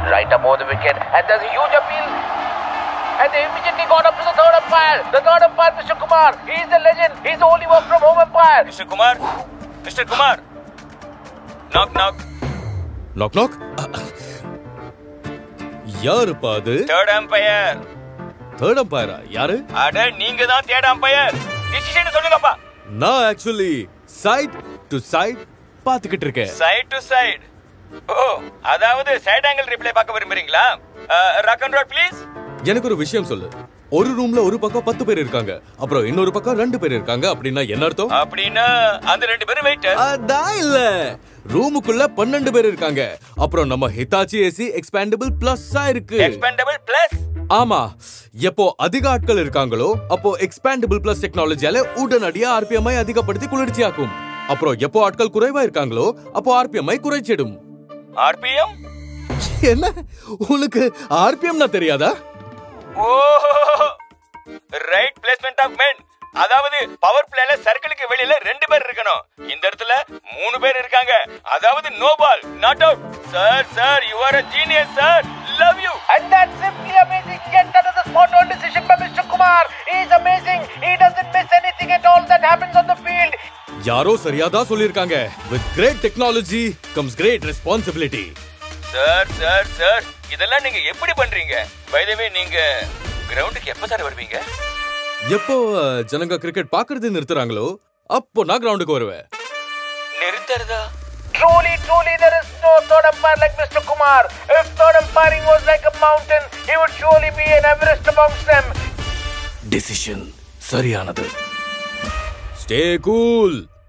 right above the wicket, and there's a huge appeal. And they immediately got up to the third umpire. The third umpire, Mr. Kumar. He's the legend. He's the only work from home umpire. Mister Kumar mister Kumar knock knock knock knock யாருப்பா அது third umpire third அம்பையரா யாரு அட நீங்க தான் third umpire decision சொல்லுங்கப்பா நான் actually side to side பாத்துக்கிட்டு இருக்கேன் சைடு டு சைடு ஓ அதாவது சைடு ஆங்கிள் ரிப்ளை பார்க்க விரும்புறீங்களா ராக் அண்ட் ரோல் ப்ளீஸ் எனக்கு ஒரு விஷயம் சொல்லு ஒரு ரூம்ல ஒரு பக்கம் பத்து பேர் இருக்காங்க அப்புறம் இன்னொரு பக்கம் ரெண்டு பேர் இருக்காங்க அப்படின்னா என்ன அர்த்தம் அப்படின்னா அந்த ரெண்டு பேரும் வெயிட்டர் அதான் இல்ல ரூமுக்குள்ள பன்னெண்டு பேர் இருக்காங்க அப்புறம் நம்ம ஹிட்டாச்சி ஏசி எக்ஸ்பேண்டபிள் பிளஸ்ஸா இருக்கு எக்ஸ்பெண்டபிள் பிளஸ் ஆமா எப்போ அதிக ஆட்கள் இருக்காங்களோ அப்போ எக்ஸ்பேண்டபிள் பிளஸ் டெக்னாலஜியால உடனடியா ஆர்பிஎம் அதிகப்படுத்தி குளிர்ச்சியாக்கும் அப்புறம் எப்போ ஆட்கள் குறைவா இருக்காங்களோ அப்போ ஆர்பிஎம் குறைச்சிடும் ஆர்பிஎம் என்ன உனக்கு ஆர்பிஎம்னா தெரியாதா oh right placement of men அதாவது பவர் பிளேல சர்க்கிளுக்கு வெளியில ரெண்டு பேர் இருக்கணும் இந்த இடத்துல மூணு பேர் இருக்காங்க அதாவது no ball not out sir sir you are a genius sir love you And that's simply amazing. Yet another spot on decision by Mr. Kumar. He's amazing. He doesn't miss anything at all that happens on the field. யாரோ சரியாதான் சொல்லிருக்காங்க with great technology comes great responsibility sir sir sir இதெல்லாம் நீங்க எப்படி பண்றீங்க by the வே நீங்க கிரவுண்டுக்கு எப்ப சார் வருவீங்க எப்போ அஹ், ஜனங்க கிரிக்கெட் பாக்குறது நிறுத்துறாங்களோ அப்போ நான் கிரவுண்டுக்கு வருவேன் நிறுத்துறதா Truly, truly, there is no third umpire like Mr. Kumar. If third umpiring was like a mountain, he would surely be an Everest amongst them. Decision சரியானது ஸ்டே கூல்